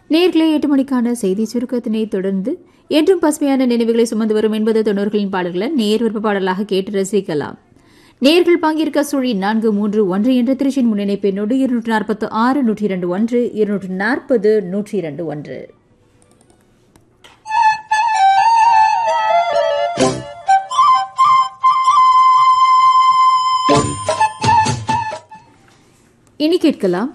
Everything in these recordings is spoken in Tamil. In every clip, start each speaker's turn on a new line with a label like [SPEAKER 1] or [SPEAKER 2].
[SPEAKER 1] நேர்களை எட்டு மணிக்கான செய்தி சுருக்கத்தினை தொடர்ந்து என்றும் பசுமையான நினைவுகளை சுமந்து வரும் எண்பது தொண்ணூறுகளின் பாடல்களை நேர் விருப்ப பாடலாக கேட்டு ரசிக்கலாம் நேர்கள் பங்கேற்க சுழி நான்கு மூன்று ஒன்று என்ற திருச்சியின் முன்னிணைப்பினோடு இருநூற்று நாற்பத்து ஆறு நூற்றி இரண்டு ஒன்று இருநூற்று நாற்பது நூற்றி இரண்டு ஒன்று இனி கேட்கலாம்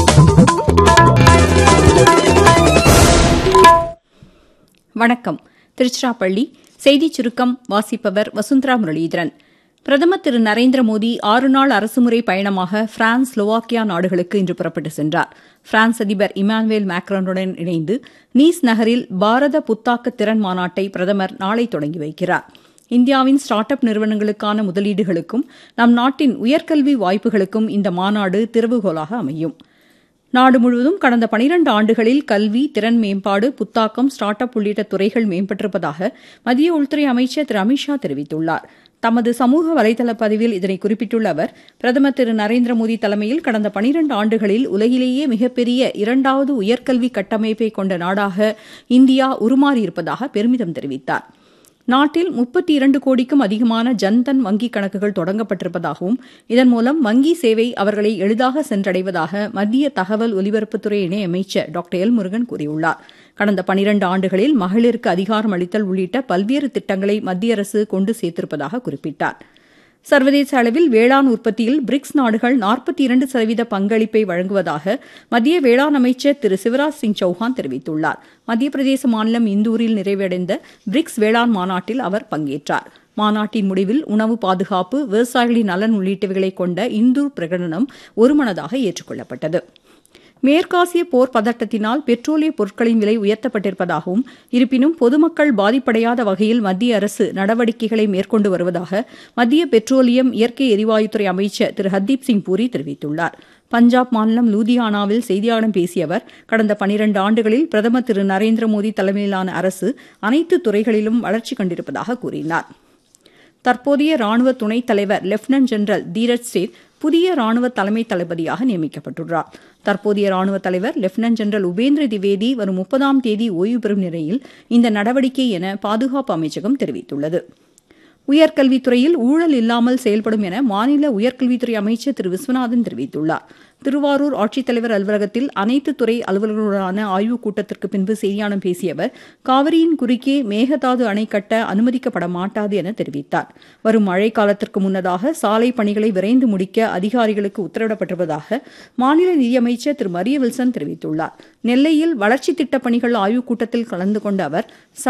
[SPEAKER 2] வணக்கம் திருச்சிராப்பள்ளி செய்திச் சுருக்கம் வாசிப்பவர் வசுந்தரா முரளீதரன் பிரதமர் திரு நரேந்திர மோடி ஆறு நாள் அரசுமுறை பயணமாக பிரான்ஸ் ஸ்லோவாக்கியா நாடுகளுக்கு இன்று புறப்பட்டு சென்றார் பிரான்ஸ் அதிபர் இமானுவேல் மேக்ரானுடன் இணைந்து நீஸ் நகரில் பாரத புத்தாக்க திறன் மாநாட்டை பிரதமர் நாளை தொடங்கி வைக்கிறார் இந்தியாவின் ஸ்டார்ட் அப் நிறுவனங்களுக்கான முதலீடுகளுக்கும் நம் நாட்டின் உயர்கல்வி வாய்ப்புகளுக்கும் இந்த மாநாடு திறவுகோலாக அமையும் நாடு முழுவதும் கடந்த பனிரண்டு ஆண்டுகளில் கல்வி திறன் மேம்பாடு புத்தாக்கம் ஸ்டார்ட் அப் உள்ளிட்ட துறைகள் மேம்பட்டிருப்பதாக மத்திய உள்துறை அமைச்சர் திரு அமித்ஷா தெரிவித்துள்ளார் தமது சமூக வலைதள பதிவில் இதனை குறிப்பிட்டுள்ள அவர் பிரதமர் திரு நரேந்திர மோடி தலைமையில் கடந்த பனிரண்டு ஆண்டுகளில் உலகிலேயே மிகப்பெரிய இரண்டாவது உயர்கல்வி கட்டமைப்பை கொண்ட நாடாக இந்தியா உருமாறியிருப்பதாக பெருமிதம் தெரிவித்தார் நாட்டில் முப்பத்தி இரண்டு கோடிக்கும் அதிகமான ஜன்தன் வங்கிக் கணக்குகள் தொடங்கப்பட்டிருப்பதாகவும் இதன் மூலம் வங்கி சேவை அவர்களை எளிதாக சென்றடைவதாக மத்திய தகவல் ஒலிபரப்புத்துறை இணையமைச்சர் டாக்டர் எல் முருகன் கூறியுள்ளார் கடந்த பனிரண்டு ஆண்டுகளில் மகளிருக்கு அதிகாரம் அளித்தல் உள்ளிட்ட பல்வேறு திட்டங்களை மத்திய அரசு கொண்டு சேர்த்திருப்பதாக குறிப்பிட்டார் சர்வதேச அளவில் வேளாண் உற்பத்தியில் பிரிக்ஸ் நாடுகள் நாற்பத்தி இரண்டு சதவீத பங்களிப்பை வழங்குவதாக மத்திய வேளாண் அமைச்சர் திரு சிவராஜ் சிங் சௌஹான் தெரிவித்துள்ளார் மத்திய பிரதேச மாநிலம் இந்தூரில் நிறைவடைந்த பிரிக்ஸ் வேளாண் மாநாட்டில் அவர் பங்கேற்றார் மாநாட்டின் முடிவில் உணவு பாதுகாப்பு விவசாயிகளின் நலன் உள்ளிட்டவைகளை கொண்ட இந்தூர் பிரகடனம் ஒருமனதாக ஏற்றுக்கொள்ளப்பட்டது மேற்காசிய போர் பதட்டத்தினால் பெட்ரோலிய பொருட்களின் விலை உயர்த்தப்பட்டிருப்பதாகவும் இருப்பினும் பொதுமக்கள் பாதிப்படையாத வகையில் மத்திய அரசு நடவடிக்கைகளை மேற்கொண்டு வருவதாக மத்திய பெட்ரோலியம் இயற்கை எரிவாயுத்துறை அமைச்சர் திரு ஹர்தீப் சிங் பூரி தெரிவித்துள்ளார் பஞ்சாப் மாநிலம் லூதியானாவில் செய்தியாளர்களிடம் பேசிய அவர் கடந்த பனிரண்டு ஆண்டுகளில் பிரதமர் திரு நரேந்திர மோடி தலைமையிலான அரசு அனைத்து துறைகளிலும் வளர்ச்சி கண்டிருப்பதாக கூறினார் தற்போதைய ராணுவ துணைத் தலைவர் லெப்டினன்ட் ஜெனரல் தீரஜ் சேத் புதிய ராணுவ தலைமை தளபதியாக நியமிக்கப்பட்டுள்ளார் தற்போதைய ராணுவ தலைவர் லெப்டினன்ட் ஜெனரல் உபேந்திர திவேதி வரும் முப்பதாம் தேதி ஓய்வு பெறும் நிலையில் இந்த நடவடிக்கை என பாதுகாப்பு அமைச்சகம் தெரிவித்துள்ளது உயர்கல்வித்துறையில் ஊழல் இல்லாமல் செயல்படும் என மாநில உயர்கல்வித்துறை அமைச்சர் திரு விஸ்வநாதன் தெரிவித்துள்ளார் திருவாரூர் ஆட்சித்தலைவர் அலுவலகத்தில் அனைத்து துறை அலுவலர்களுடனான ஆய்வுக் கூட்டத்திற்கு பின்பு செய்தியாளர் பேசிய அவர் காவிரியின் குறுக்கே மேகதாது அணை கட்ட அனுமதிக்கப்பட மாட்டாது என தெரிவித்தார் வரும் மழை காலத்திற்கு முன்னதாக சாலை பணிகளை விரைந்து முடிக்க அதிகாரிகளுக்கு உத்தரவிடப்பட்டிருப்பதாக மாநில நிதியமைச்சர் திரு மரிய வில்சன் தெரிவித்துள்ளார் நெல்லையில் வளர்ச்சித் திட்டப் பணிகள் ஆய்வுக் கூட்டத்தில் கலந்து கொண்ட அவர்